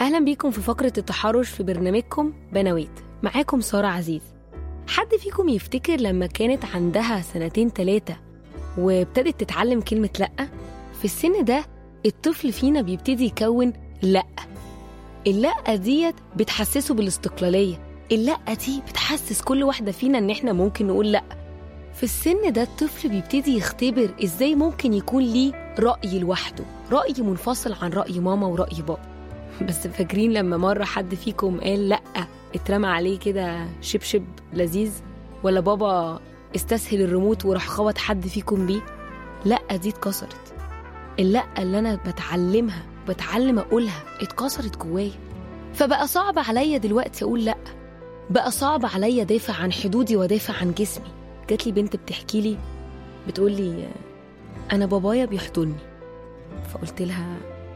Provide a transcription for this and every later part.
أهلا بيكم في فقرة التحرش في برنامجكم بنويت معاكم سارة عزيز حد فيكم يفتكر لما كانت عندها سنتين تلاتة وابتدت تتعلم كلمة لأ في السن ده الطفل فينا بيبتدي يكون لأ اللأ ديت بتحسسه بالاستقلالية اللأ دي بتحسس كل واحدة فينا إن إحنا ممكن نقول لأ في السن ده الطفل بيبتدي يختبر إزاي ممكن يكون ليه رأي لوحده رأي منفصل عن رأي ماما ورأي بابا بس فاكرين لما مرة حد فيكم قال لأ اترمى عليه كده شبشب لذيذ ولا بابا استسهل الريموت وراح خبط حد فيكم بيه لأ دي اتكسرت اللأ اللي أنا بتعلمها بتعلم أقولها اتكسرت جوايا فبقى صعب عليا دلوقتي أقول لأ بقى صعب عليا دافع عن حدودي ودافع عن جسمي جات لي بنت بتحكي لي بتقول لي أنا بابايا بيحضني فقلت لها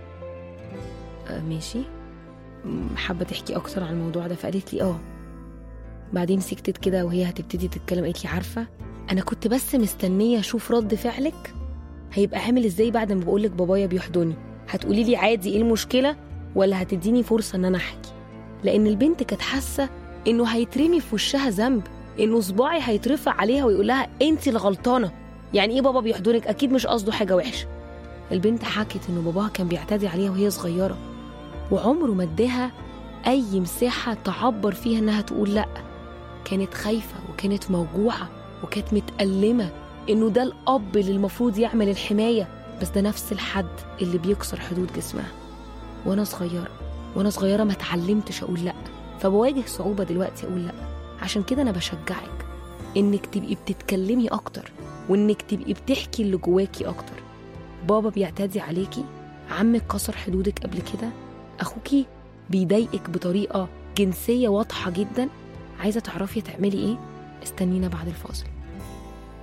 آه ماشي م- حابة تحكي أكتر عن الموضوع ده فقالت لي آه بعدين سكتت كده وهي هتبتدي تتكلم قالت لي عارفة أنا كنت بس مستنية أشوف رد فعلك هيبقى عامل إزاي بعد ما بقولك بابايا بيحضني هتقولي لي عادي إيه المشكلة ولا هتديني فرصة إن أنا أحكي لأن البنت كانت حاسة إنه هيترمي في وشها ذنب إنه صباعي هيترفع عليها ويقول لها أنت الغلطانة يعني إيه بابا بيحضنك أكيد مش قصده حاجة وحشة البنت حكت إنه باباها كان بيعتدي عليها وهي صغيرة وعمره ما اداها أي مساحة تعبر فيها إنها تقول لأ كانت خايفة وكانت موجوعة وكانت متألمة إنه ده الأب اللي المفروض يعمل الحماية بس ده نفس الحد اللي بيكسر حدود جسمها وأنا صغيرة وأنا صغيرة ما اتعلمتش أقول لأ فبواجه صعوبة دلوقتي أقول لأ عشان كده أنا بشجعك إنك تبقي بتتكلمي أكتر وإنك تبقي بتحكي اللي جواكي أكتر بابا بيعتدي عليكي عمك كسر حدودك قبل كده أخوكي بيضايقك بطريقة جنسية واضحة جدا عايزة تعرفي تعملي إيه استنينا بعد الفاصل